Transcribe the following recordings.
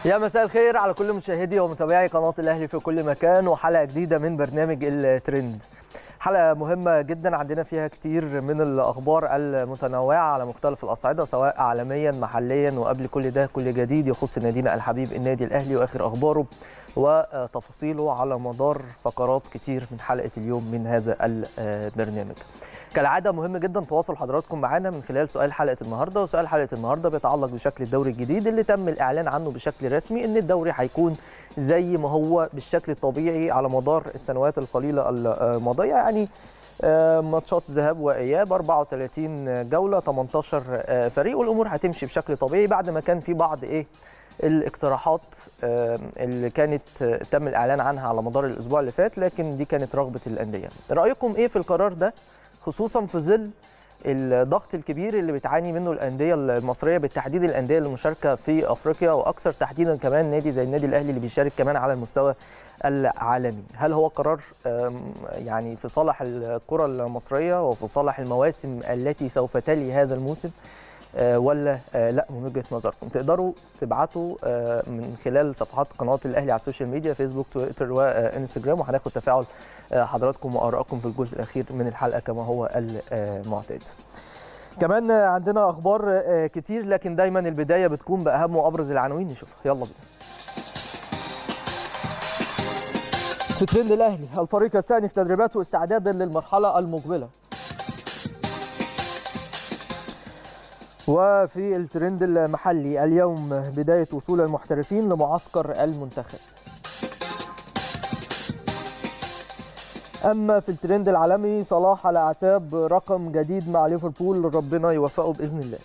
يا مساء الخير على كل مشاهدي ومتابعي قناة الأهلي في كل مكان وحلقة جديدة من برنامج الترند حلقة مهمة جدا عندنا فيها كتير من الأخبار المتنوعة على مختلف الأصعدة سواء عالميا محليا وقبل كل ده كل جديد يخص نادينا الحبيب النادي الأهلي وآخر أخباره وتفاصيله على مدار فقرات كتير من حلقة اليوم من هذا البرنامج كالعاده مهم جدا تواصل حضراتكم معانا من خلال سؤال حلقه النهارده وسؤال حلقه النهارده بيتعلق بشكل الدوري الجديد اللي تم الاعلان عنه بشكل رسمي ان الدوري هيكون زي ما هو بالشكل الطبيعي على مدار السنوات القليله الماضيه يعني ماتشات ذهاب واياب 34 جوله 18 فريق والامور هتمشي بشكل طبيعي بعد ما كان في بعض ايه الاقتراحات اللي كانت تم الاعلان عنها على مدار الاسبوع اللي فات لكن دي كانت رغبه الانديه رايكم ايه في القرار ده خصوصا في ظل الضغط الكبير اللي بتعاني منه الانديه المصريه بالتحديد الانديه المشاركه في افريقيا واكثر تحديدا كمان نادي زي النادي الاهلي اللي بيشارك كمان على المستوى العالمي هل هو قرار يعني في صالح الكره المصريه وفي صالح المواسم التي سوف تلي هذا الموسم ولا لا من وجهه نظركم تقدروا تبعتوا من خلال صفحات قناه الاهلي على السوشيال ميديا فيسبوك تويتر وانستجرام وهناخد تفاعل حضراتكم وارائكم في الجزء الاخير من الحلقه كما هو المعتاد كمان عندنا اخبار كتير لكن دايما البدايه بتكون باهم وابرز العناوين نشوفها يلا بينا في ترند الاهلي الفريق يستأنف تدريباته استعدادا للمرحله المقبله وفي الترند المحلي اليوم بداية وصول المحترفين لمعسكر المنتخب أما في الترند العالمي صلاح على أعتاب رقم جديد مع ليفربول ربنا يوفقه بإذن الله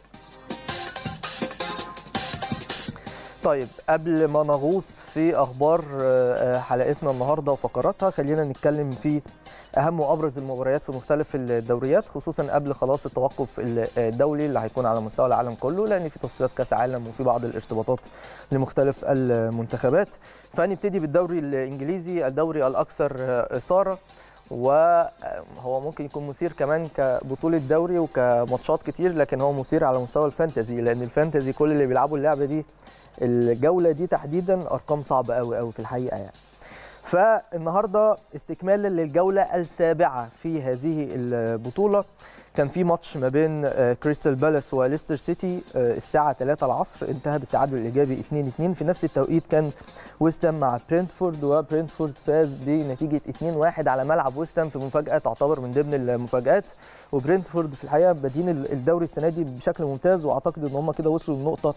طيب قبل ما نغوص في أخبار حلقتنا النهاردة وفقراتها خلينا نتكلم في اهم وابرز المباريات في مختلف الدوريات خصوصا قبل خلاص التوقف الدولي اللي هيكون على مستوى العالم كله لان في تصفيات كاس عالم وفي بعض الارتباطات لمختلف المنتخبات فنبتدي بالدوري الانجليزي الدوري الاكثر اثاره وهو ممكن يكون مثير كمان كبطوله دوري وكماتشات كتير لكن هو مثير على مستوى الفانتزي لان الفانتزي كل اللي بيلعبوا اللعبه دي الجوله دي تحديدا ارقام صعبه قوي قوي في الحقيقه يعني فالنهارده استكمالا للجوله السابعه في هذه البطوله كان في ماتش ما بين كريستال بالاس وليستر سيتي الساعه 3 العصر انتهى بالتعادل الايجابي 2 2 في نفس التوقيت كان ويستام مع برينتفورد وبرينتفورد فاز بنتيجه 2 1 على ملعب ويستام في مفاجاه تعتبر من ضمن المفاجات وبرينتفورد في الحقيقه بادين الدوري السنه دي بشكل ممتاز واعتقد ان هم كده وصلوا للنقطه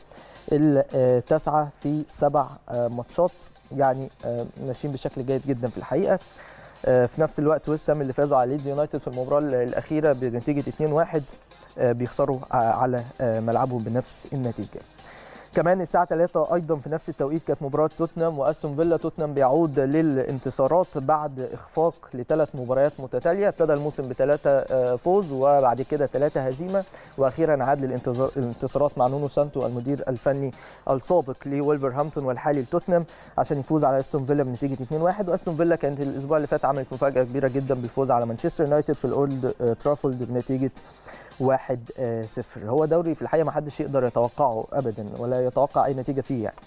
التاسعه في سبع ماتشات يعني ماشيين بشكل جيد جدا في الحقيقه في نفس الوقت ويستام اللي فازوا على ليدز يونايتد في المباراه الاخيره بنتيجه 2-1 بيخسروا على ملعبهم بنفس النتيجه كمان الساعة 3 أيضا في نفس التوقيت كانت مباراة توتنهام وأستون فيلا توتنهام بيعود للانتصارات بعد إخفاق لثلاث مباريات متتالية ابتدى الموسم بثلاثة فوز وبعد كده ثلاثة هزيمة وأخيرا عاد للانتصارات مع نونو سانتو المدير الفني السابق لولفرهامبتون والحالي لتوتنهام عشان يفوز على أستون فيلا بنتيجة 2-1 وأستون فيلا كانت الأسبوع اللي فات عملت مفاجأة كبيرة جدا بالفوز على مانشستر يونايتد في الأولد ترافولد بنتيجة واحد صفر هو دوري في الحقيقه ما حدش يقدر يتوقعه ابدا ولا يتوقع اي نتيجه فيه يعني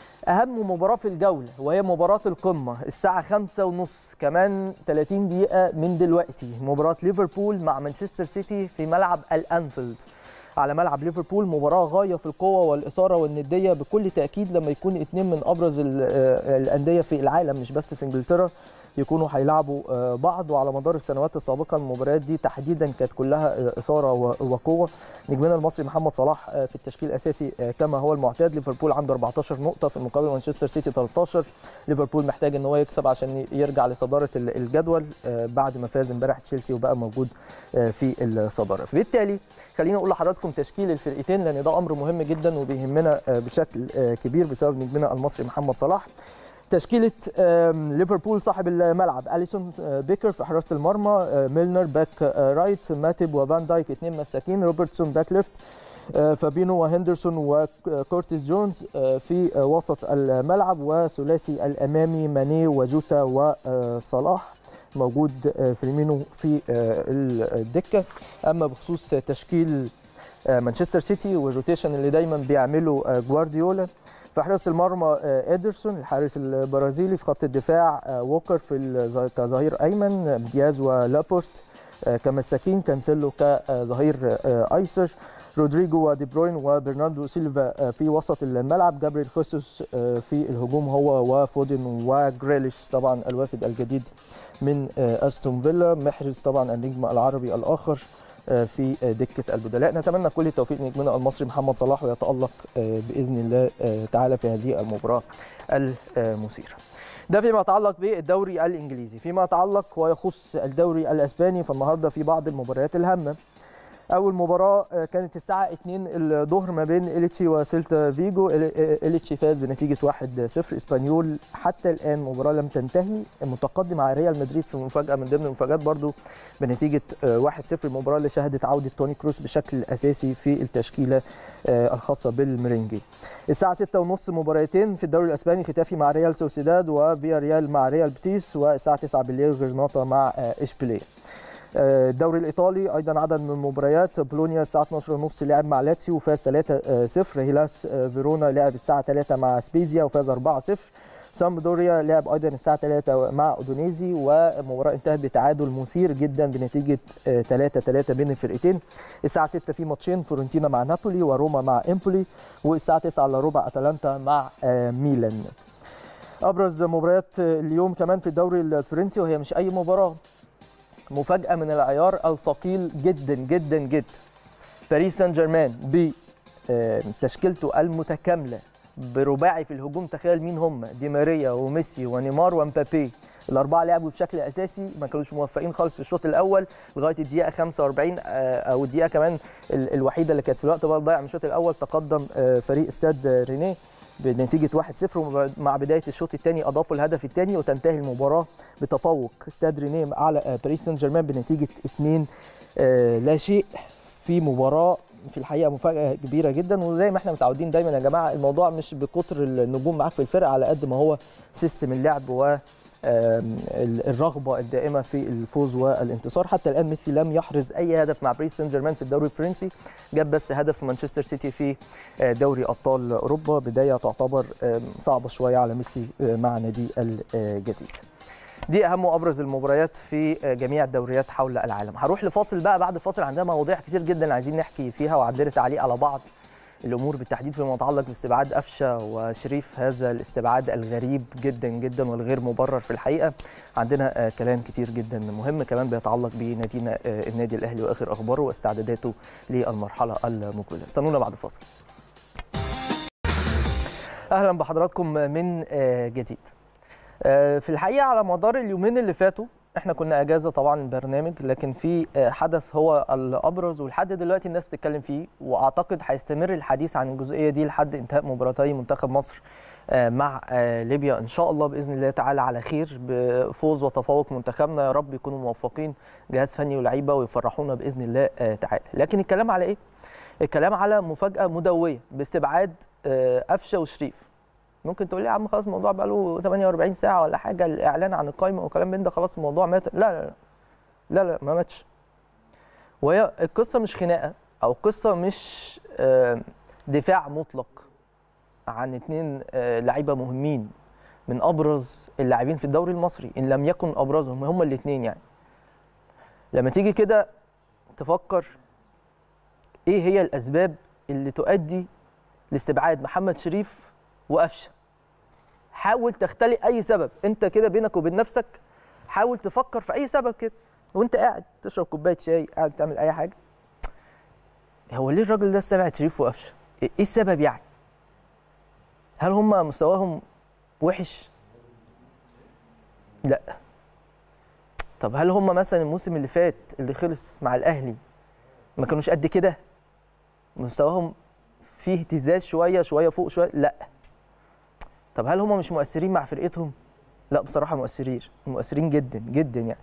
اهم مباراه في الجوله وهي مباراه القمه الساعه خمسة ونص كمان 30 دقيقه من دلوقتي مباراه ليفربول مع مانشستر سيتي في ملعب الانفيلد على ملعب ليفربول مباراه غايه في القوه والاثاره والنديه بكل تاكيد لما يكون اثنين من ابرز الانديه في العالم مش بس في انجلترا يكونوا هيلعبوا بعض وعلى مدار السنوات السابقه المباريات دي تحديدا كانت كلها اثاره وقوه نجمنا المصري محمد صلاح في التشكيل الاساسي كما هو المعتاد ليفربول عنده 14 نقطه في المقابل مانشستر سيتي 13 ليفربول محتاج ان هو يكسب عشان يرجع لصداره الجدول بعد ما فاز امبارح تشيلسي وبقى موجود في الصداره فبالتالي خليني اقول لحضراتكم تشكيل الفرقتين لان ده امر مهم جدا وبيهمنا بشكل كبير بسبب نجمنا المصري محمد صلاح تشكيله ليفربول صاحب الملعب اليسون بيكر في حراسه المرمى ميلنر باك رايت ماتب وفان دايك اثنين مساكين روبرتسون باك ليفت فابينو وهندرسون وكورتيس جونز في وسط الملعب وثلاثي الامامي ماني وجوتا وصلاح موجود فيرمينو في الدكه اما بخصوص تشكيل مانشستر سيتي والروتيشن اللي دايما بيعمله جوارديولا في حراسه المرمى ادرسون الحارس البرازيلي في خط الدفاع ووكر في كظهير ايمن دياز ولابورت كمساكين كانسيلو كظهير ايسر رودريجو ودي بروين وبرناردو سيلفا في وسط الملعب جابريل خيسوس في الهجوم هو وفودن وجريليش طبعا الوافد الجديد من استون فيلا محرز طبعا النجم العربي الاخر في دكه البدلاء نتمنى كل التوفيق لنجمنا المصري محمد صلاح ويتالق باذن الله تعالى في هذه المباراه المثيره ده فيما يتعلق بالدوري الانجليزي فيما يتعلق ويخص الدوري الاسباني فالنهارده في بعض المباريات الهامه اول مباراه كانت الساعه 2 الظهر ما بين إليتشي وسيلتا فيجو إليتشي فاز بنتيجه 1-0 اسبانيول حتى الان مباراه لم تنتهي متقدم على ريال مدريد في مفاجاه من ضمن المفاجات برضو بنتيجه 1-0 المباراه اللي شهدت عوده توني كروس بشكل اساسي في التشكيله الخاصه بالمرينجي الساعه 6 ونص مباراتين في الدوري الاسباني ختافي مع ريال سوسيداد وفيا ريال مع ريال بتيس والساعه 9 بالليل غرناطه مع اشبيليه الدوري الايطالي ايضا عدد من المباريات بولونيا الساعه 12:30 لعب مع لاتسيو وفاز 3-0 هيلاس فيرونا لعب الساعه 3 مع سبيزيا وفاز 4-0 سامدوريا لعب ايضا الساعه 3 مع اودونيزي ومباراه انتهت بتعادل مثير جدا بنتيجه 3 3 بين الفرقتين الساعه 6 في ماتشين فورنتينا مع نابولي وروما مع امبولي والساعه 9 الا ربع اتلانتا مع ميلان ابرز مباريات اليوم كمان في الدوري الفرنسي وهي مش اي مباراه مفاجاه من العيار الثقيل جدا جدا جدا باريس سان جيرمان بتشكيلته المتكامله برباعي في الهجوم تخيل مين هم دي ماريا وميسي ونيمار ومبابي الاربعه لعبوا بشكل اساسي ما كانوش موفقين خالص في الشوط الاول لغايه الدقيقه 45 او الدقيقه كمان الوحيده اللي كانت في الوقت بقى ضايع من الشوط الاول تقدم فريق استاد رينيه بنتيجه 1-0 ومع بدايه الشوط الثاني اضافوا الهدف الثاني وتنتهي المباراه بتفوق استاد رينيه على باريس سان جيرمان بنتيجه 2 لا شيء في مباراه في الحقيقه مفاجاه كبيره جدا وزي ما احنا متعودين دايما يا جماعه الموضوع مش بكتر النجوم معاك في الفرقه على قد ما هو سيستم اللعب و الرغبه الدائمه في الفوز والانتصار حتى الان ميسي لم يحرز اي هدف مع باريس سان جيرمان في الدوري الفرنسي جاب بس هدف مانشستر سيتي في دوري ابطال اوروبا بدايه تعتبر صعبه شويه على ميسي مع نادي الجديد دي اهم وابرز المباريات في جميع الدوريات حول العالم هروح لفاصل بقى بعد الفاصل عندنا مواضيع كتير جدا عايزين نحكي فيها وعندنا تعليق على بعض الامور بالتحديد فيما يتعلق باستبعاد قفشه وشريف هذا الاستبعاد الغريب جدا جدا والغير مبرر في الحقيقه عندنا كلام كتير جدا مهم كمان بيتعلق بنادينا النادي الاهلي واخر اخباره واستعداداته للمرحله المقبله استنونا بعد الفاصل اهلا بحضراتكم من جديد في الحقيقه على مدار اليومين اللي فاتوا احنا كنا اجازه طبعا البرنامج لكن في حدث هو الابرز ولحد دلوقتي الناس بتتكلم فيه واعتقد هيستمر الحديث عن الجزئيه دي لحد انتهاء مباراتي منتخب مصر مع ليبيا ان شاء الله باذن الله تعالى على خير بفوز وتفوق منتخبنا يا رب يكونوا موفقين جهاز فني ولاعيبه ويفرحونا باذن الله تعالى لكن الكلام على ايه الكلام على مفاجاه مدويه باستبعاد قفشه وشريف ممكن تقول لي يا عم خلاص الموضوع بقى له 48 ساعه ولا حاجه الاعلان عن القائمه وكلام من ده خلاص الموضوع مات لا لا لا لا, لا ما ماتش وهي القصه مش خناقه او قصه مش دفاع مطلق عن اثنين لعيبه مهمين من ابرز اللاعبين في الدوري المصري ان لم يكن ابرزهم هم الاثنين يعني لما تيجي كده تفكر ايه هي الاسباب اللي تؤدي لاستبعاد محمد شريف وقفشه حاول تختلق اي سبب انت كده بينك وبين نفسك حاول تفكر في اي سبب كده وانت قاعد تشرب كوبايه شاي قاعد تعمل اي حاجه هو ليه الراجل ده استبعد شريف وقفشه ايه السبب يعني هل هم مستواهم وحش لا طب هل هم مثلا الموسم اللي فات اللي خلص مع الاهلي ما كانوش قد كده مستواهم فيه اهتزاز شويه شويه فوق شويه لا طب هل هم مش مؤثرين مع فرقتهم لا بصراحه مؤثرين مؤثرين جدا جدا يعني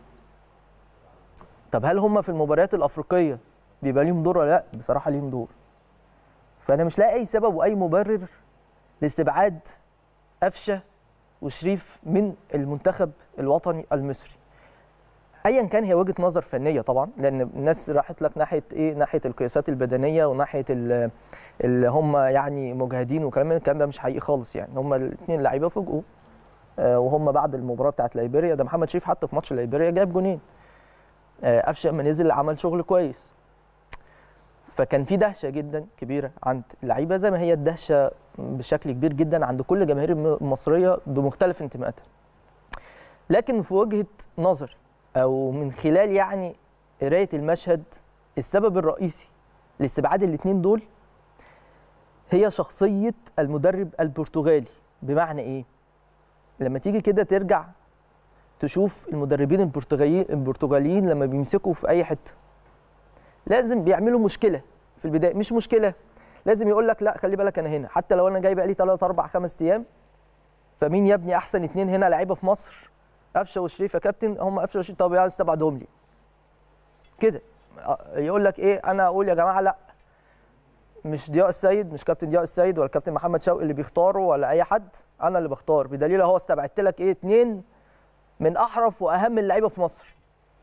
طب هل هم في المباريات الافريقيه بيبقى ليهم دور ولا لا بصراحه ليهم دور فانا مش لاقي اي سبب واي مبرر لاستبعاد قفشه وشريف من المنتخب الوطني المصري ايا كان هي وجهه نظر فنيه طبعا لان الناس راحت لك ناحيه ايه ناحيه القياسات البدنيه وناحيه ال- اللي هم يعني مجاهدين وكلام من الكلام ده مش حقيقي خالص يعني هم الاثنين لعيبه فوجئوا آه، وهم بعد المباراه بتاعت ليبيريا ده محمد شريف حتى في ماتش ليبيريا جاب جونين آه، قفشه لما نزل عمل شغل كويس فكان في دهشه جدا كبيره عند اللعيبه زي ما هي الدهشه بشكل كبير جدا عند كل الجماهير الم- المصريه بمختلف انتماءاتها لكن في وجهه نظري او من خلال يعني قرايه المشهد السبب الرئيسي لاستبعاد الاثنين دول هي شخصيه المدرب البرتغالي بمعنى ايه لما تيجي كده ترجع تشوف المدربين البرتغاليين البرتغاليين لما بيمسكوا في اي حته لازم بيعملوا مشكله في البدايه مش مشكله لازم يقول لك لا خلي بالك انا هنا حتى لو انا جاي بقى لي 3 4 5 ايام فمين يا ابني احسن اتنين هنا لعيبه في مصر قفشه وشريف يا كابتن هم قفشه وشريف طب يا استبعدهم لي كده آه، يقول لك ايه انا اقول يا جماعه لا مش ضياء السيد مش كابتن ضياء السيد ولا كابتن محمد شوقي اللي بيختاروا ولا اي حد انا اللي بختار بدليل اهو استبعدت لك ايه اتنين من احرف واهم اللعيبه في مصر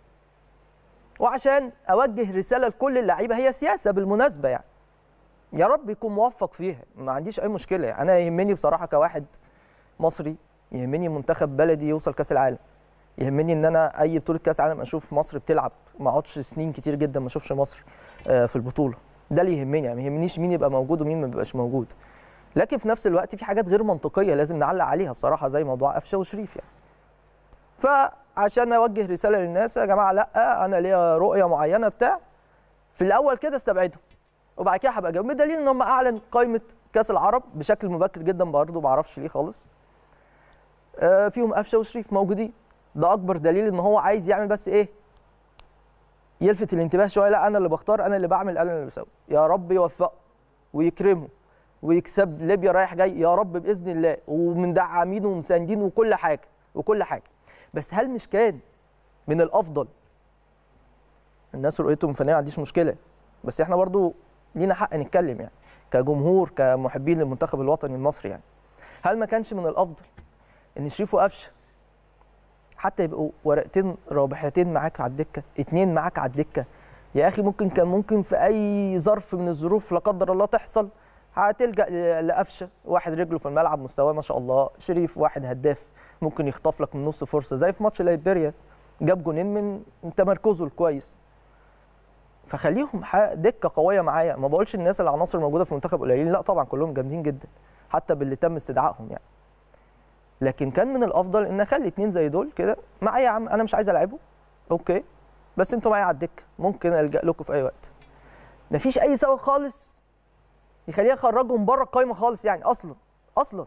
وعشان اوجه رساله لكل اللعيبه هي سياسه بالمناسبه يعني يا رب يكون موفق فيها ما عنديش اي مشكله يعني انا يهمني بصراحه كواحد مصري يهمني منتخب بلدي يوصل كاس العالم يهمني ان انا اي بطوله كاس عالم اشوف مصر بتلعب ما اقعدش سنين كتير جدا ما اشوفش مصر آه، في البطوله ده اللي يهمني يعني ما يهمنيش مين يبقى موجود ومين ما بيبقاش موجود لكن في نفس الوقت في حاجات غير منطقيه لازم نعلق عليها بصراحه زي موضوع قفشه وشريف يعني فعشان اوجه رساله للناس يا جماعه لا انا ليا رؤيه معينه بتاع في الاول كده استبعدهم وبعد كده هبقى جاوب بدليل ان هم اعلن قائمه كاس العرب بشكل مبكر جدا برضه ما اعرفش ليه خالص آه، فيهم قفشه وشريف موجودين ده اكبر دليل ان هو عايز يعمل بس ايه يلفت الانتباه شويه لا انا اللي بختار انا اللي بعمل انا اللي بسوي يا رب يوفقه ويكرمه ويكسب ليبيا رايح جاي يا رب باذن الله ومندعمينه ومساندينه وكل حاجه وكل حاجه بس هل مش كان من الافضل الناس رؤيتهم فنيه ما عنديش مشكله بس احنا برضو لينا حق نتكلم يعني كجمهور كمحبين للمنتخب الوطني المصري يعني هل ما كانش من الافضل ان شريف وقفشه حتى يبقوا ورقتين رابحتين معاك على الدكه اتنين معاك على الدكه يا اخي ممكن كان ممكن في اي ظرف من الظروف لا قدر الله تحصل هتلجا ل- لقفشه واحد رجله في الملعب مستواه ما شاء الله شريف واحد هداف ممكن يخطف لك من نص فرصه زي في ماتش ليبيريا جاب جونين من من تمركزه الكويس فخليهم ح- دكه قويه معايا ما بقولش الناس العناصر الموجوده في المنتخب قليلين لا طبعا كلهم جامدين جدا حتى باللي تم استدعائهم يعني لكن كان من الافضل ان اخلي اتنين زي دول كده معايا يا عم انا مش عايز العبه اوكي بس انتوا معايا على الدكه ممكن الجا لكم في اي وقت مفيش اي سبب خالص يخليها اخرجهم بره القايمه خالص يعني اصلا اصلا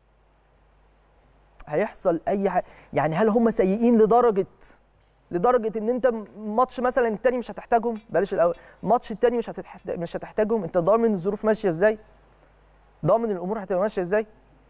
هيحصل اي حاجه يعني هل هم سيئين لدرجه لدرجه ان انت ماتش مثلا التاني مش هتحتاجهم بلاش الاول ماتش التاني مش هتحتاج مش هتحتاجهم انت ضامن الظروف ماشيه ازاي ضامن الامور هتبقى ماشيه ازاي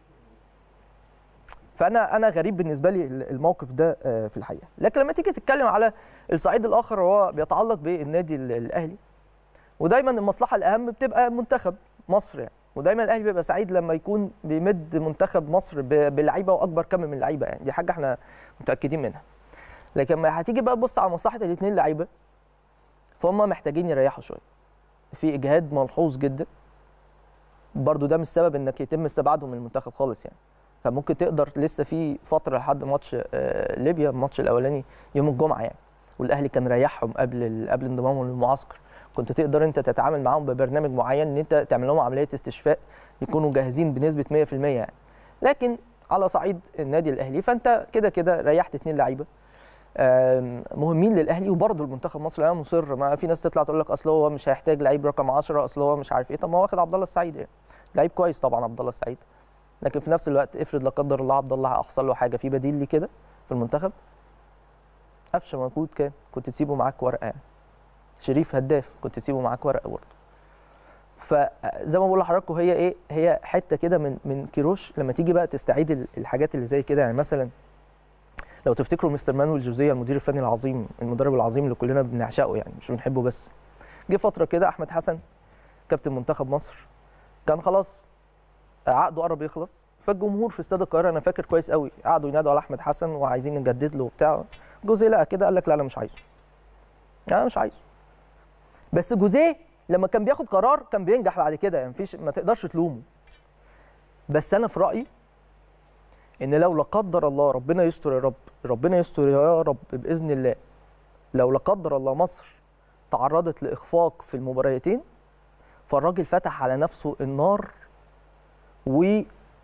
فانا انا غريب بالنسبه لي الموقف ده آه، في الحقيقه لكن لما تيجي تتكلم على الصعيد الاخر وهو بيتعلق بالنادي ال- الاهلي ودايما المصلحه الاهم بتبقى منتخب مصر يعني ودايما الاهلي بيبقى سعيد لما يكون بيمد منتخب مصر ب- بلعيبه واكبر كم من لعيبه يعني دي حاجه احنا متاكدين منها لكن لما هتيجي بقى تبص على مصلحه الاثنين لعيبه فهم محتاجين يريحوا شويه في اجهاد ملحوظ جدا برضو ده مش سبب انك يتم استبعادهم من المنتخب خالص يعني فممكن تقدر لسه في فتره لحد ماتش آه، ليبيا الماتش الاولاني يوم الجمعه يعني والاهلي كان ريحهم قبل ال- قبل انضمامهم للمعسكر كنت تقدر انت تتعامل معاهم ببرنامج معين ان انت تعمل لهم عمليه استشفاء يكونوا جاهزين بنسبه 100% يعني لكن على صعيد النادي الاهلي فانت كده كده ريحت اثنين لعيبه آم، مهمين للاهلي وبرضه المنتخب المصري انا مصر ما في ناس تطلع تقول لك اصل هو مش هيحتاج لعيب رقم 10 اصل هو مش عارف ايه طب ما هو واخد عبد الله السعيد يعني لعيب كويس طبعا عبد الله السعيد لكن في نفس الوقت افرض لا قدر الله عبد الله حصل له حاجه في بديل ليه كده في المنتخب قفشه موجود كان كنت تسيبه معاك ورقه يعني شريف هداف كنت تسيبه معاك ورقه برضه فزي ما بقول لحضراتكم هي ايه هي حته كده من من كيروش لما تيجي بقى تستعيد ال- الحاجات اللي زي كده يعني مثلا لو تفتكروا مستر مانويل جوزيه المدير الفني العظيم المدرب العظيم اللي كلنا بنعشقه يعني مش بنحبه بس جه فتره كده احمد حسن كابتن منتخب مصر كان خلاص عقده قرب يخلص فالجمهور في استاد القاهره انا فاكر كويس قوي قعدوا ينادوا على احمد حسن وعايزين نجدد له وبتاع جوزيه لقى كده قال لك لا انا مش عايزه لا مش عايزه بس جوزيه لما كان بياخد قرار كان بينجح بعد كده يعني مفيش ما تقدرش تلومه بس انا في رايي ان لو لا قدر الله ربنا يستر يا رب ربنا يستر يا رب باذن الله لو لا قدر الله مصر تعرضت لاخفاق في المباراتين فالراجل فتح على نفسه النار و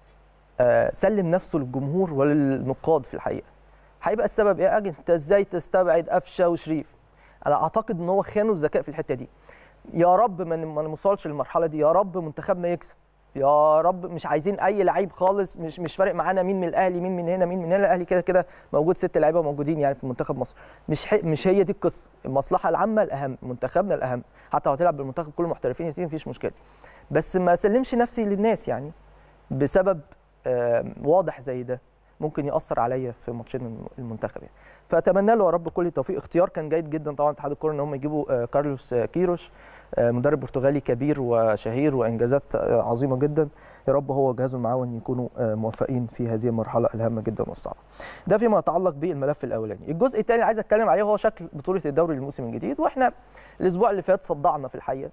سلم نفسه للجمهور وللنقاد في الحقيقه هيبقى السبب ايه اجي انت ازاي تستبعد قفشه وشريف انا اعتقد ان هو خانوا الذكاء في الحته دي يا رب ما نوصلش للمرحله دي يا رب منتخبنا يكسب يا رب مش عايزين اي لعيب خالص مش مش فارق معانا مين من الاهلي مين من هنا مين من هنا الاهلي كده كده موجود ست لعيبه موجودين يعني في منتخب مصر مش حي... مش هي دي القصه المصلحه العامه الاهم منتخبنا الاهم حتى لو هتلعب بالمنتخب كله محترفين يا مفيش مشكله بس ما سلمش نفسي للناس يعني بسبب آه واضح زي ده ممكن ياثر عليا في ماتشين المنتخب يعني فاتمنى له يا رب كل التوفيق اختيار كان جيد جدا طبعا اتحاد الكوره ان هم يجيبوا آه كارلوس آه كيروش مدرب برتغالي كبير وشهير وانجازات عظيمه جدا يا رب هو وجهازه المعاون يكونوا موفقين في هذه المرحله الهامه جدا والصعبه. ده فيما يتعلق بالملف الاولاني. الجزء الثاني عايز اتكلم عليه هو شكل بطوله الدوري للموسم الجديد واحنا الاسبوع اللي فات صدعنا في الحقيقه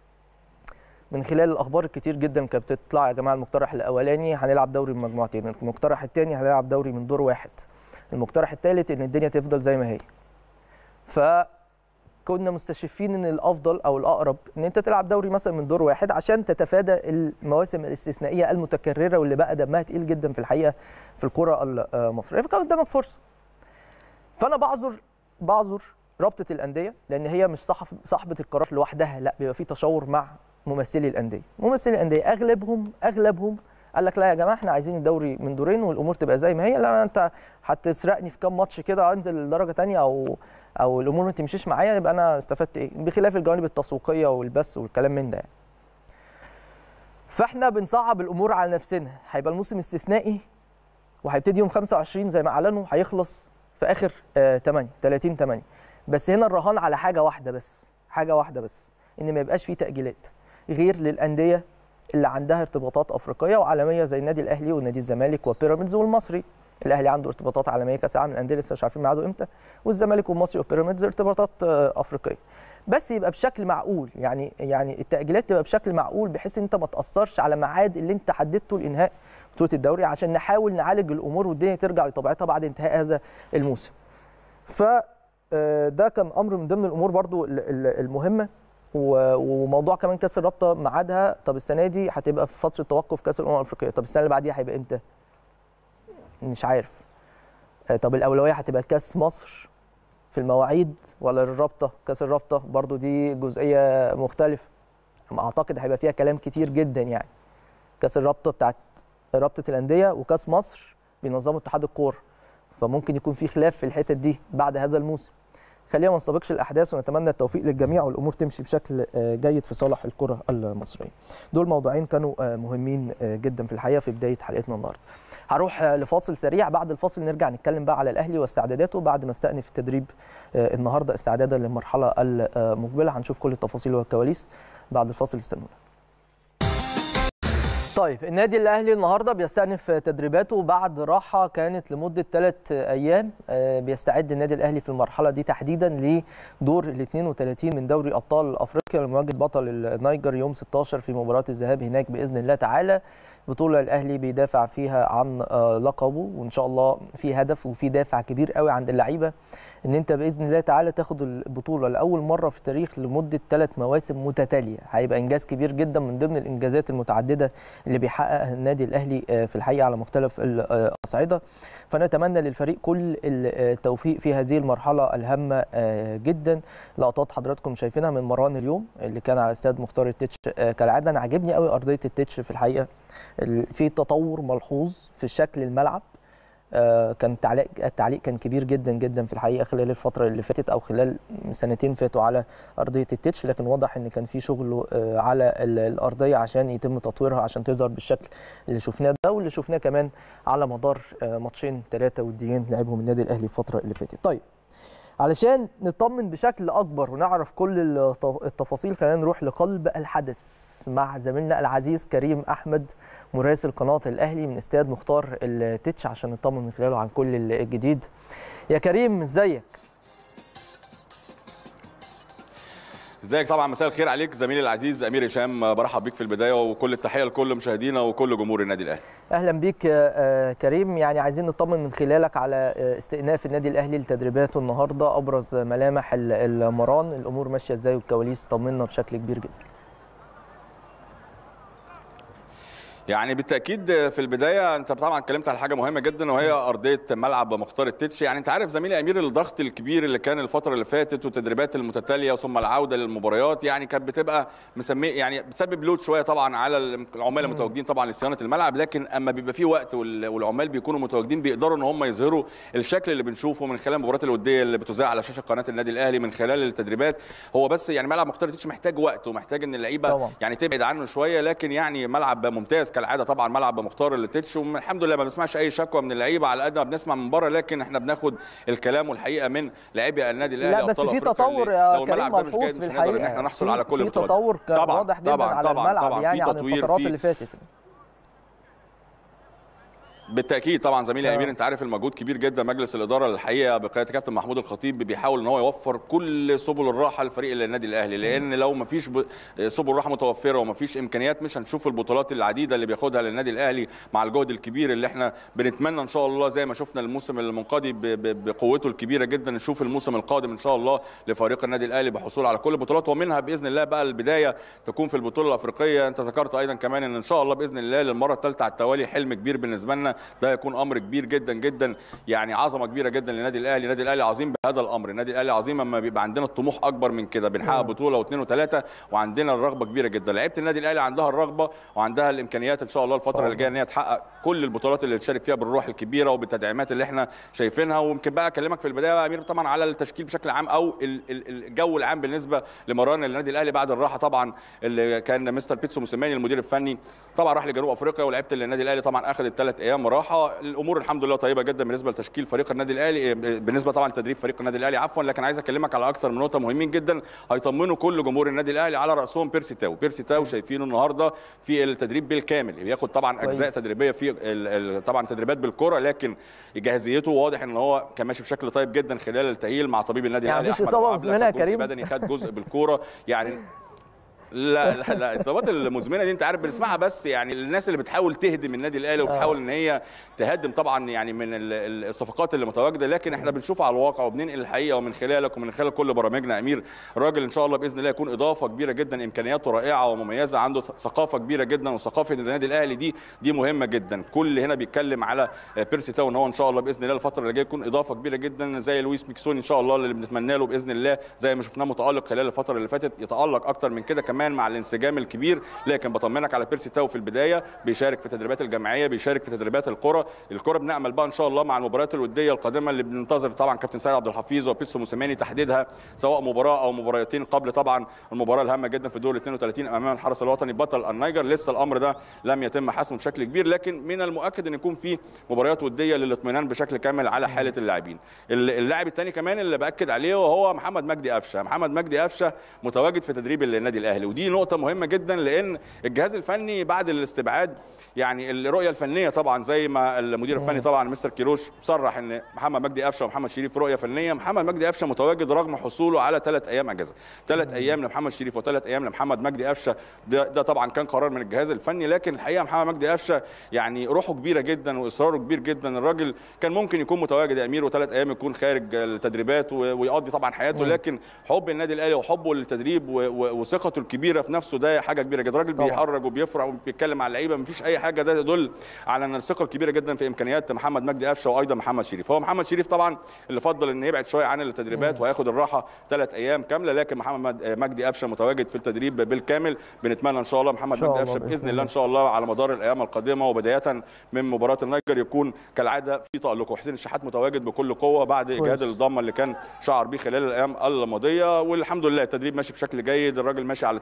من خلال الاخبار الكتير جدا كانت بتطلع يا جماعه المقترح الاولاني هنلعب دوري من مجموعتين، المقترح الثاني هنلعب دوري من دور واحد. المقترح الثالث ان الدنيا تفضل زي ما هي. ف كنا مستشفين ان الافضل او الاقرب ان انت تلعب دوري مثلا من دور واحد عشان تتفادى المواسم الاستثنائيه المتكرره واللي بقى دمها تقيل جدا في الحقيقه في الكره المصريه فكان قدامك فرصه فانا بعذر بعذر رابطه الانديه لان هي مش صحف صاحبه القرار لوحدها لا بيبقى في تشاور مع ممثلي الانديه ممثلي الانديه اغلبهم اغلبهم قال لك لا يا جماعه احنا عايزين الدوري من دورين والامور تبقى زي ما هي لا انت هتسرقني في كام ماتش كده انزل لدرجه ثانيه او او الامور ما تمشيش معايا يبقى انا استفدت ايه بخلاف الجوانب التسويقيه والبث والكلام من ده يعني. فاحنا بنصعب الامور على نفسنا هيبقى الموسم استثنائي وهيبتدي يوم 25 زي ما اعلنوا هيخلص في اخر آه 8 30 8 بس هنا الرهان على حاجه واحده بس حاجه واحده بس ان ما يبقاش فيه تاجيلات غير للانديه اللي عندها ارتباطات افريقيه وعالميه زي النادي الاهلي ونادي الزمالك وبيراميدز والمصري الاهلي عنده ارتباطات عالميه كاس العالم للانديه لسه مش عارفين ميعاده امتى والزمالك والمصري وبيراميدز ارتباطات افريقيه بس يبقى بشكل معقول يعني يعني التاجيلات تبقى بشكل معقول بحيث ان انت ما تاثرش على ميعاد اللي انت حددته لانهاء بطوله الدوري عشان نحاول نعالج الامور والدنيا ترجع لطبيعتها بعد انتهاء هذا الموسم ف ده كان امر من ضمن الامور برضو المهمه وموضوع كمان كاس الرابطه ميعادها طب السنه دي هتبقى في فتره توقف كاس الامم الافريقيه طب السنه اللي بعديها هيبقى امتى مش عارف طب الاولويه هتبقى كاس مصر في المواعيد ولا الرابطه كاس الرابطه برضو دي جزئيه مختلفه اعتقد هيبقى فيها كلام كتير جدا يعني كاس الرابطه بتاعت رابطه الانديه وكاس مصر بينظموا اتحاد الكوره فممكن يكون في خلاف في الحتت دي بعد هذا الموسم خلينا ما نسابقش الاحداث ونتمنى التوفيق للجميع والامور تمشي بشكل جيد في صالح الكره المصريه دول موضوعين كانوا مهمين جدا في الحقيقه في بدايه حلقتنا النهارده هروح لفاصل سريع بعد الفاصل نرجع نتكلم بقى على الاهلي واستعداداته بعد ما استأنف التدريب النهارده استعدادا للمرحله المقبله هنشوف كل التفاصيل والكواليس بعد الفاصل استنونا طيب النادي الاهلي النهارده بيستأنف تدريباته بعد راحه كانت لمده ثلاث ايام بيستعد النادي الاهلي في المرحله دي تحديدا لدور ال 32 من دوري ابطال افريقيا لمواجهه بطل النيجر يوم 16 في مباراه الذهاب هناك باذن الله تعالى بطولة الأهلي بيدافع فيها عن لقبه وإن شاء الله في هدف وفي دافع كبير قوي عند اللعيبة إن أنت بإذن الله تعالى تاخد البطولة لأول مرة في التاريخ لمدة ثلاث مواسم متتالية هيبقى إنجاز كبير جدا من ضمن الإنجازات المتعددة اللي بيحققها النادي الأهلي في الحقيقة على مختلف الأصعدة فنتمنى للفريق كل التوفيق في هذه المرحلة الهامة جدا لقطات حضراتكم شايفينها من مران اليوم اللي كان على استاد مختار التتش كالعادة أنا عاجبني قوي أرضية التتش في الحقيقة في تطور ملحوظ في شكل الملعب كان التعليق التعليق كان كبير جدا جدا في الحقيقه خلال الفتره اللي فاتت او خلال سنتين فاتوا على ارضيه التتش لكن واضح ان كان في شغل على الارضيه عشان يتم تطويرها عشان تظهر بالشكل اللي شفناه ده واللي شفناه كمان على مدار ماتشين ثلاثه وديين لعبهم النادي الاهلي الفتره اللي فاتت طيب علشان نطمن بشكل اكبر ونعرف كل التفاصيل خلينا نروح لقلب الحدث مع زميلنا العزيز كريم احمد مراسل قناه الاهلي من استاد مختار التتش عشان نطمن من خلاله عن كل الجديد يا كريم ازيك ازيك طبعا مساء الخير عليك زميلي العزيز امير هشام برحب بيك في البدايه وكل التحيه لكل مشاهدينا وكل جمهور النادي الاهلي اهلا بيك يا كريم يعني عايزين نطمن من خلالك على استئناف النادي الاهلي لتدريباته النهارده ابرز ملامح المران الامور ماشيه ازاي والكواليس طمنا بشكل كبير جدا يعني بالتاكيد في البدايه انت طبعا اتكلمت على حاجه مهمه جدا وهي ارضيه ملعب مختار التتش يعني انت عارف زميلي امير الضغط الكبير اللي كان الفتره اللي فاتت والتدريبات المتتاليه ثم العوده للمباريات يعني كانت بتبقى مسميه يعني بتسبب لود شويه طبعا على العمال المتواجدين طبعا لصيانه الملعب لكن اما بيبقى في وقت والعمال بيكونوا متواجدين بيقدروا ان هم يظهروا الشكل اللي بنشوفه من خلال المباريات الوديه اللي بتذاع على شاشه قناه النادي الاهلي من خلال التدريبات هو بس يعني ملعب مختار التتش محتاج وقت ومحتاج ان اللعيبه يعني تبعد عنه شويه لكن يعني ملعب ممتاز كالعاده طبعا ملعب مختار التتش والحمد لله ما بنسمعش اي شكوى من اللعيبه على قد ما بنسمع من بره لكن احنا بناخد الكلام والحقيقه من لاعبي النادي الاهلي لا بس في تطور يا كريم ملحوظ في الحقيقه ان احنا نحصل على كل في تطور طبعا واضح جدا طبعا على طبعا الملعب طبعا يعني في عن تطوير الفترات في اللي فاتت بالتاكيد طبعا زميلي امير انت عارف المجهود كبير جدا مجلس الاداره الحقيقه بقياده كابتن محمود الخطيب بيحاول ان هو يوفر كل سبل الراحه لفريق النادي الاهلي لان لو ما فيش سبل راحه متوفره وما فيش امكانيات مش هنشوف البطولات العديده اللي بياخدها للنادي الاهلي مع الجهد الكبير اللي احنا بنتمنى ان شاء الله زي ما شفنا الموسم المنقضي بقوته الكبيره جدا نشوف الموسم القادم ان شاء الله لفريق النادي الاهلي بحصول على كل البطولات ومنها باذن الله بقى البدايه تكون في البطوله الافريقيه انت ذكرت ايضا كمان ان ان شاء الله باذن الله للمره الثالثه على التوالي حلم كبير بالنسبه لنا ده يكون امر كبير جدا جدا يعني عظمه كبيره جدا للنادي الاهلي النادي الاهلي عظيم بهذا الامر النادي الاهلي عظيم اما بيبقى عندنا الطموح اكبر من كده بنحقق بطوله واثنين وثلاثه وعندنا الرغبه كبيره جدا لعيبه النادي الاهلي عندها الرغبه وعندها الامكانيات ان شاء الله الفتره اللي جايه ان هي تحقق كل البطولات اللي تشارك فيها بالروح الكبيره وبالتدعيمات اللي احنا شايفينها ويمكن بقى اكلمك في البدايه يا امير طبعا على التشكيل بشكل عام او الجو العام بالنسبه لمران النادي الاهلي بعد الراحه طبعا اللي كان مستر بيتسو موسيماني المدير الفني طبعا راح لجنوب افريقيا ولعيبه النادي الاهلي طبعا اخذت ثلاث ايام راحه الامور الحمد لله طيبه جدا بالنسبه لتشكيل فريق النادي الاهلي بالنسبه طبعا لتدريب فريق النادي الاهلي عفوا لكن عايز اكلمك على اكثر من نقطه مهمين جدا هيطمنوا كل جمهور النادي الاهلي على راسهم بيرسي تاو بيرسي تاو شايفينه النهارده في التدريب بالكامل بياخد طبعا اجزاء تدريبيه في طبعا تدريبات بالكره لكن جاهزيته واضح ان هو كان ماشي بشكل طيب جدا خلال التاهيل مع طبيب النادي يعني الاهلي احمد اصابه مزمنه يا كريم بدني خد جزء بالكوره يعني لا لا لا الاصابات المزمنه دي انت عارف بنسمعها بس يعني الناس اللي بتحاول تهدم النادي الاهلي وبتحاول ان هي تهدم طبعا يعني من الصفقات اللي متواجده لكن احنا بنشوفها على الواقع وبننقل الحقيقه ومن خلالك ومن خلال كل برامجنا امير راجل ان شاء الله باذن الله يكون اضافه كبيره جدا امكانياته رائعه ومميزه عنده ثقافه كبيره جدا وثقافه النادي الاهلي دي دي مهمه جدا كل هنا بيتكلم على بيرسي تاو ان هو ان شاء الله باذن الله الفتره اللي جايه يكون اضافه كبيره جدا زي لويس ميكسون ان شاء الله اللي بنتمنى له باذن الله زي ما شفناه متالق خلال الفتره اللي فاتت يتالق اكتر من كده كمان مع الانسجام الكبير لكن بطمنك على بيرسي تاو في البدايه بيشارك في تدريبات الجمعيه بيشارك في تدريبات الكره الكره بنامل بقى ان شاء الله مع المباريات الوديه القادمه اللي بننتظر طبعا كابتن سيد عبد الحفيظ وبيتسو موسيماني تحديدها سواء مباراه او مباراتين قبل طبعا المباراه الهامه جدا في دور 32 امام الحرس الوطني بطل النيجر لسه الامر ده لم يتم حسمه بشكل كبير لكن من المؤكد ان يكون في مباريات وديه للاطمئنان بشكل كامل على حاله اللاعبين اللاعب الثاني كمان اللي باكد عليه وهو محمد مجدي قفشه محمد مجدي قفشه متواجد في تدريب النادي الاهلي ودي نقطه مهمه جدا لان الجهاز الفني بعد الاستبعاد يعني الرؤيه الفنيه طبعا زي ما المدير الفني طبعا مستر كيروش صرح ان محمد مجدي قفشه ومحمد شريف رؤيه فنيه محمد مجدي قفشه متواجد رغم حصوله على ثلاث ايام اجازه ثلاث ايام لمحمد شريف وثلاث ايام لمحمد مجدي قفشه ده, ده طبعا كان قرار من الجهاز الفني لكن الحقيقه محمد مجدي قفشه يعني روحه كبيره جدا واصراره كبير جدا الراجل كان ممكن يكون متواجد يا امير وثلاث ايام يكون خارج التدريبات ويقضي طبعا حياته لكن حب النادي الاهلي وحبه للتدريب وثقته الكبيره في نفسه ده حاجه كبيره جدا الراجل بيحرج وبيفرح وبيتكلم على اللعيبه مفيش اي حاجه ده يدل على ان الثقه الكبيره جدا في امكانيات محمد مجدي قفشه وايضا محمد شريف هو محمد شريف طبعا اللي فضل ان يبعد شويه عن التدريبات وهياخد الراحه ثلاث ايام كامله لكن محمد مجدي قفشه متواجد في التدريب بالكامل بنتمنى ان شاء الله محمد مجدي قفشه باذن الله ان شاء الله على مدار الايام القادمه وبدايه من مباراه النيجر يكون كالعاده في تالقه حسين الشحات متواجد بكل قوه بعد اجهاد الضمه اللي كان شعر بيه خلال الايام الماضيه والحمد لله التدريب ماشي بشكل جيد الراجل ماشي على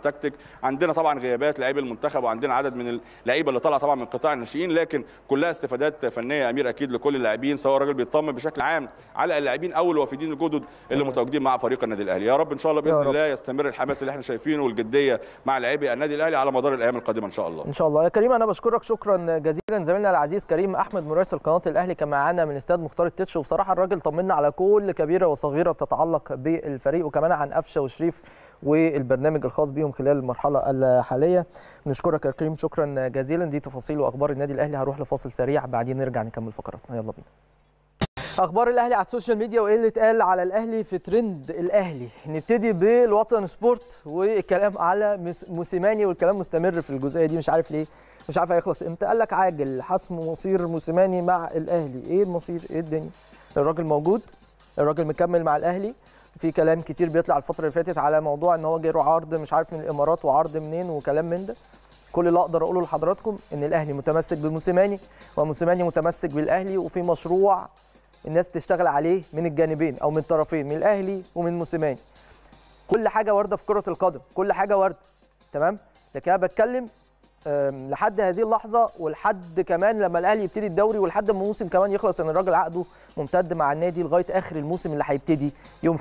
التكتيك عندنا طبعا غيابات لاعبي المنتخب وعندنا عدد من اللعيبه اللي طالعه طبعا من قطاع الناشئين لكن كلها استفادات فنيه يا امير اكيد لكل اللاعبين سواء الراجل بيطمن بشكل عام على اللاعبين او الوافدين الجدد اللي متواجدين مع فريق النادي الاهلي يا رب ان شاء الله باذن يا رب. الله يستمر الحماس اللي احنا شايفينه والجديه مع لاعبي النادي الاهلي على مدار الايام القادمه ان شاء الله ان شاء الله يا كريم انا بشكرك شكرا جزيلا زميلنا العزيز كريم احمد مراسل قناه الاهلي كان معانا من استاد مختار التتش وبصراحه الراجل طمنا على كل كبيره وصغيره بتتعلق بالفريق وكمان عن قفشه وشريف والبرنامج الخاص بيهم خلال المرحله الحاليه نشكرك يا كريم شكرا جزيلا دي تفاصيل واخبار النادي الاهلي هروح لفاصل سريع بعدين نرجع نكمل فقراتنا يلا بينا اخبار الاهلي على السوشيال ميديا وايه اللي اتقال على الاهلي في ترند الاهلي نبتدي بالوطن سبورت والكلام على مس- موسيماني والكلام مستمر في الجزئيه دي مش عارف ليه مش عارف هيخلص امتى قال لك عاجل حسم مصير موسيماني مع الاهلي ايه المصير ايه الدنيا الراجل موجود الراجل مكمل مع الاهلي في كلام كتير بيطلع الفتره اللي فاتت على موضوع ان هو جاي له عرض مش عارف من الامارات وعرض منين وكلام من ده كل اللي اقدر اقوله لحضراتكم ان الاهلي متمسك بموسيماني وموسيماني متمسك بالاهلي وفي مشروع الناس تشتغل عليه من الجانبين او من طرفين من الاهلي ومن موسيماني كل حاجه وارده في كره القدم كل حاجه وارده تمام لكن انا بتكلم أم، لحد هذه اللحظه ولحد كمان لما الاهلي يبتدي الدوري ولحد ما الموسم كمان يخلص ان الراجل عقده ممتد مع النادي لغايه اخر الموسم اللي هيبتدي يوم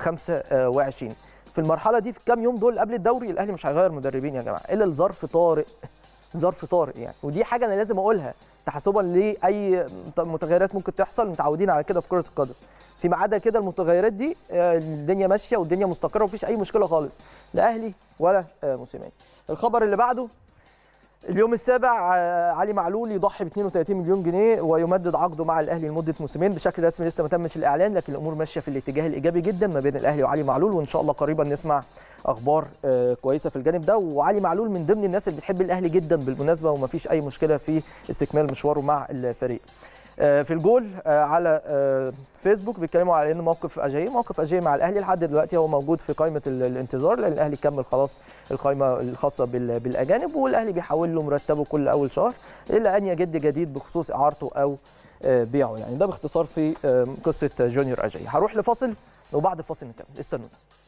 25 في المرحله دي في الكام يوم دول قبل الدوري الاهلي مش هيغير مدربين يا جماعه الا لظرف طارئ ظرف طارئ يعني ودي حاجه انا لازم اقولها تحسبا لاي متغيرات ممكن تحصل متعودين على كده في كره القدم فيما عدا كده المتغيرات دي آه، الدنيا ماشيه والدنيا مستقره ومفيش اي مشكله خالص لا اهلي ولا آه، موسيماني الخبر اللي بعده اليوم السابع آه، علي معلول يضحي ب 32 مليون جنيه ويمدد عقده مع الاهلي لمده موسمين بشكل رسمي لسه ما تمش الاعلان لكن الامور ماشيه في الاتجاه الايجابي جدا ما بين الاهلي وعلي معلول وان شاء الله قريبا نسمع اخبار آه، كويسه في الجانب ده وعلي معلول من ضمن الناس اللي بتحب الاهلي جدا بالمناسبه وما فيش اي مشكله في استكمال مشواره مع الفريق آه، في الجول آه، على آه، فيسبوك بيتكلموا على ان موقف اجاي موقف اجاي مع الاهلي لحد دلوقتي هو موجود في قائمه ال- الانتظار لان الاهلي كمل خلاص القائمه الخاصه بال- بالاجانب والاهلي بيحول له مرتبه كل اول شهر الا ان يجد جديد بخصوص اعارته او آه، بيعه يعني ده باختصار في آه، قصه جونيور اجاي هروح لفاصل وبعد الفاصل نكمل استنونا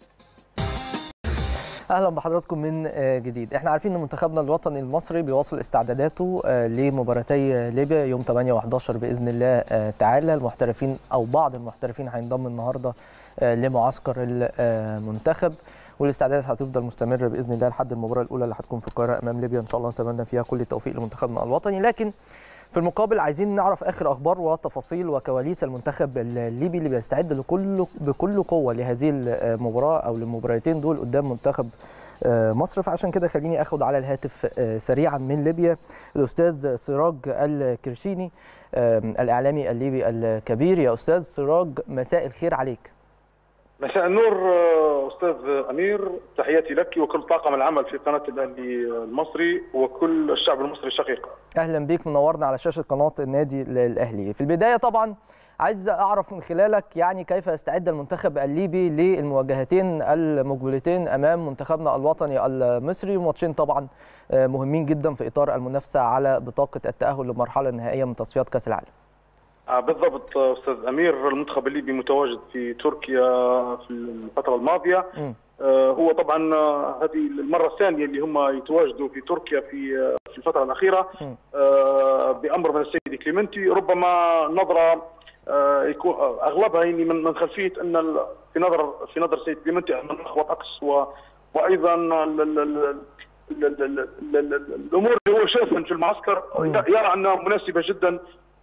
اهلا بحضراتكم من آه، جديد احنا عارفين ان منتخبنا الوطني المصري بيواصل استعداداته آه، لمباراتي ليبيا يوم 8 و11 باذن الله آه، تعالى المحترفين او بعض المحترفين هينضم النهارده آه، لمعسكر المنتخب والاستعدادات هتفضل مستمره باذن الله لحد المباراه الاولى اللي هتكون في القاهره امام ليبيا ان شاء الله نتمنى فيها كل التوفيق لمنتخبنا الوطني لكن في المقابل عايزين نعرف اخر اخبار وتفاصيل وكواليس المنتخب الليبي اللي بيستعد لكل بكل قوه لهذه المباراه او للمباراتين دول قدام منتخب آه، مصر فعشان كده خليني اخد على الهاتف آه، سريعا من ليبيا الاستاذ سراج الكرشيني آه، الاعلامي الليبي الكبير يا استاذ سراج مساء الخير عليك مساء النور آه، استاذ امير تحياتي لك وكل طاقم العمل في قناه الاهلي المصري وكل الشعب المصري الشقيق. اهلا بيك منورنا على شاشه قناه النادي الاهلي في البدايه طبعا عايز اعرف من خلالك يعني كيف يستعد المنتخب الليبي للمواجهتين المقبلتين امام منتخبنا الوطني المصري ماتشين طبعا آه، مهمين جدا في اطار المنافسه على بطاقه التاهل للمرحله النهائيه من تصفيات كاس العالم آه، بالضبط آه، استاذ امير المنتخب الليبي متواجد في تركيا في الفتره الماضيه مم. آه، هو طبعا آه، هذه المره الثانيه اللي هم يتواجدوا في تركيا في آه، في الفتره الاخيره مم. آه، بامر من السيد كليمنتي ربما نظره آه، يكون آه، اغلبها يعني من من خلفيه ان ال- في نظر في نظر السيد كليمنتي ان النخوه عكس و- وايضا ال- ال- ال- ال- ال- ال- ال- ال- الامور اللي هو شايفها في المعسكر مم. يرى انها مناسبه جدا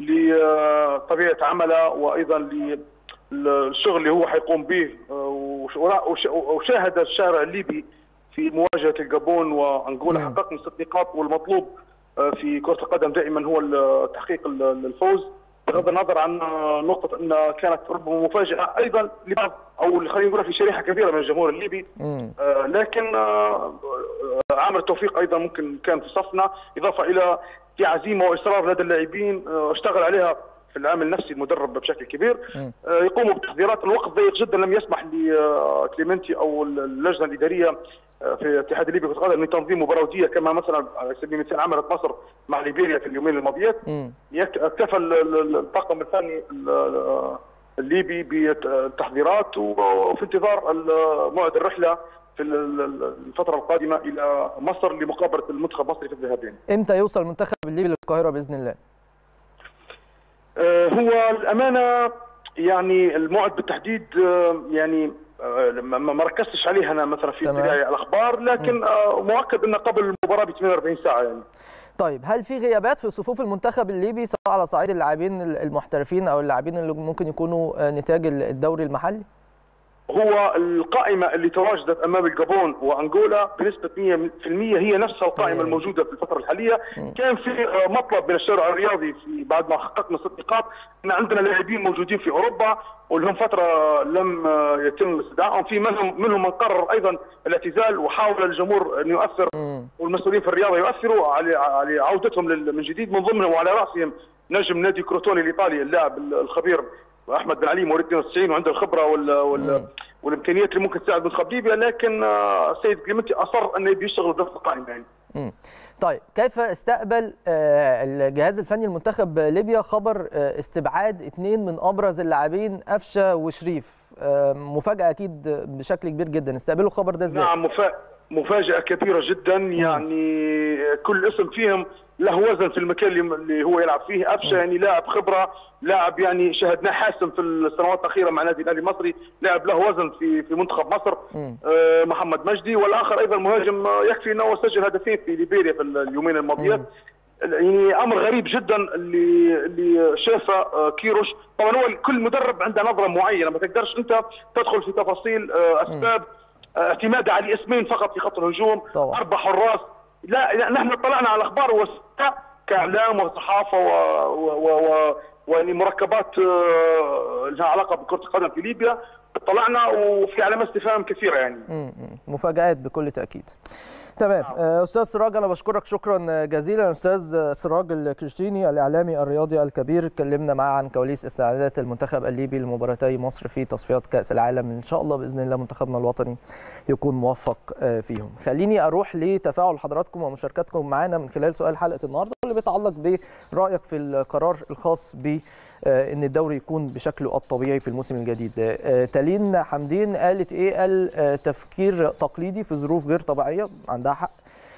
لطبيعه عمله وايضا للشغل اللي هو حيقوم به آه، وش- وش- وشاهد الشارع الليبي في مواجهه الجابون وانغولا مم. حققنا ست نقاط والمطلوب آه، في كره القدم دائما هو ال- تحقيق ال- الفوز بغض النظر عن آه، نقطه ان كانت ربما مفاجاه ايضا لبعض او خلينا نقول في شريحه كبيره من الجمهور الليبي مم. آه، لكن آه، آه، عامل التوفيق ايضا ممكن كان في صفنا اضافه الى في عزيمه واصرار لدى اللاعبين آه، اشتغل عليها في العامل النفسي المدرب بشكل كبير مم. آه، يقوموا بتحضيرات الوقت ضيق جدا لم يسمح لكليمنتي او اللجنه الاداريه آه، في الاتحاد الليبي لكره القدم لتنظيم مباراه وديه كما مثلا على سبيل المثال عملت مصر مع ليبيريا في اليومين الماضيات مم. يك- اكتفى ال- ال- الطاقم الفني ال- الليبي بالتحضيرات وفي انتظار ال- موعد الرحله في ال- ال- الفتره القادمه الى مصر لمقابله المنتخب المصري في الذهاب يعني. امتى يوصل المنتخب الليبي للقاهره باذن الله آه، هو الامانه يعني الموعد بالتحديد آه، يعني آه، ما ما ركزتش عليه انا مثلا في تمام. ابتداء الاخبار لكن آه، مؤكد انه قبل المباراه ب 48 ساعه يعني. طيب هل في غيابات في صفوف المنتخب الليبي سواء على صعيد اللاعبين المحترفين او اللاعبين اللي ممكن يكونوا آه، نتاج الدوري المحلي هو القائمة اللي تواجدت أمام الجابون وأنغولا بنسبة 100% هي نفسها القائمة مم. الموجودة في الفترة الحالية كان في آه، مطلب من الشارع الرياضي في بعد ما حققنا ست نقاط أن عندنا لاعبين موجودين في أوروبا ولهم فترة لم آه، يتم استدعائهم في منهم منهم من قرر أيضا الاعتزال وحاول الجمهور أن يؤثر مم. والمسؤولين في الرياضة يؤثروا على على عودتهم لل- من جديد من ضمنهم وعلى رأسهم نجم نادي كروتوني الإيطالي اللاعب الخبير احمد بن علي مواليد 92 وعنده الخبره وال وال والامكانيات اللي ممكن تساعد منتخب ليبيا لكن آه، السيد كليمنتي اصر انه يبي يشتغل بنفس القائمه يعني. مم. طيب كيف استقبل آه، الجهاز الفني المنتخب ليبيا خبر آه، استبعاد اثنين من ابرز اللاعبين قفشه وشريف آه، مفاجاه اكيد بشكل كبير جدا استقبلوا الخبر ده ازاي نعم مفا... مفاجاه كبيره جدا يعني كل اسم فيهم له وزن في المكان اللي اللي هو يلعب فيه قفشه يعني لاعب خبره لاعب يعني شاهدناه حاسم في السنوات الاخيره مع نادي الاهلي المصري لاعب له وزن في في منتخب مصر مم. آه، محمد مجدي والاخر ايضا مهاجم آه، يكفي انه سجل هدفين في ليبيريا في اليومين الماضيات يعني امر غريب جدا اللي اللي شافه آه، كيروش طبعا هو كل مدرب عنده نظره معينه ما تقدرش انت تدخل في تفاصيل آه، اسباب آه، اعتماد على اسمين فقط في خط الهجوم طبعا. اربع حراس لا لا، نحن اطلعنا على الاخبار والصحة كاعلام وصحافه و, و, و, و ويعني مركبات آه، لها علاقه بكره القدم في ليبيا طلعنا وفي علامات استفهام كثيره يعني مم. مم. مفاجآت بكل تأكيد تمام آه، أستاذ سراج أنا بشكرك شكرا جزيلا أستاذ سراج الكريستيني الإعلامي الرياضي الكبير اتكلمنا معاه عن كواليس استعدادات المنتخب الليبي لمباراتي مصر في تصفيات كأس العالم إن شاء الله بإذن الله منتخبنا الوطني يكون موفق آه، فيهم خليني أروح لتفاعل حضراتكم ومشاركتكم معنا من خلال سؤال حلقة النهاردة واللي بيتعلق برأيك في القرار الخاص ب آه، ان الدوري يكون بشكله الطبيعي في الموسم الجديد آه، تالين حمدين قالت ايه قال آه، تفكير تقليدي في ظروف غير طبيعيه عندها حق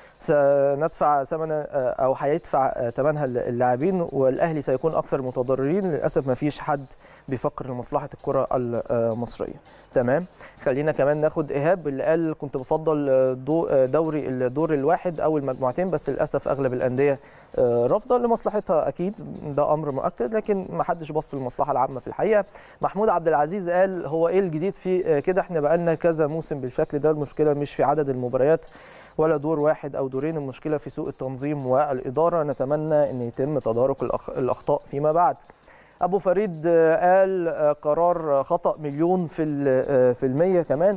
سندفع ثمن او هيدفع ثمنها اللاعبين والاهلي سيكون اكثر المتضررين للاسف ما فيش حد بيفكر لمصلحه الكره المصريه تمام خلينا كمان ناخد ايهاب اللي قال كنت بفضل دو- دوري الدور الواحد او المجموعتين بس للاسف اغلب الانديه رافضه لمصلحتها اكيد ده امر مؤكد لكن ما حدش بص للمصلحه العامه في الحقيقه محمود عبد العزيز قال هو ايه الجديد في كده احنا بقالنا كذا موسم بالشكل ده المشكله مش في عدد المباريات ولا دور واحد او دورين المشكله في سوء التنظيم والاداره نتمنى ان يتم تدارك الأخ- الاخطاء فيما بعد ابو فريد آه، قال آه، قرار خطا مليون في ال- آه، في المية كمان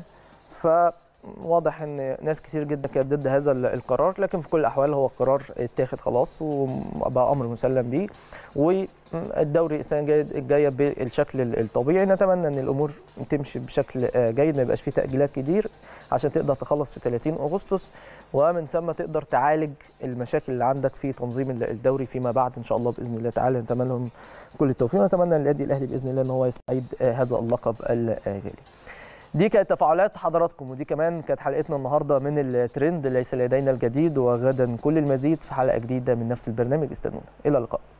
فواضح ان ناس كتير جدا كانت ضد هذا ال- القرار لكن في كل الاحوال هو قرار اتاخد خلاص وبقى امر مسلم بيه والدوري السنه الجاية- الجايه بالشكل ال- الطبيعي نتمنى ان الامور تمشي بشكل آه، جيد ما يبقاش فيه تاجيلات كتير عشان تقدر تخلص في 30 اغسطس ومن ثم تقدر تعالج المشاكل اللي عندك في تنظيم ال- الدوري فيما بعد ان شاء الله باذن الله تعالى نتمنى لهم كل التوفيق ونتمنى للنادي الاهلي باذن الله ان هو يستعيد آه، هذا اللقب الغالي. دي كانت تفاعلات حضراتكم ودي كمان كانت حلقتنا النهارده من الترند ليس لدينا الجديد وغدا كل المزيد في حلقه جديده من نفس البرنامج استنونا الى اللقاء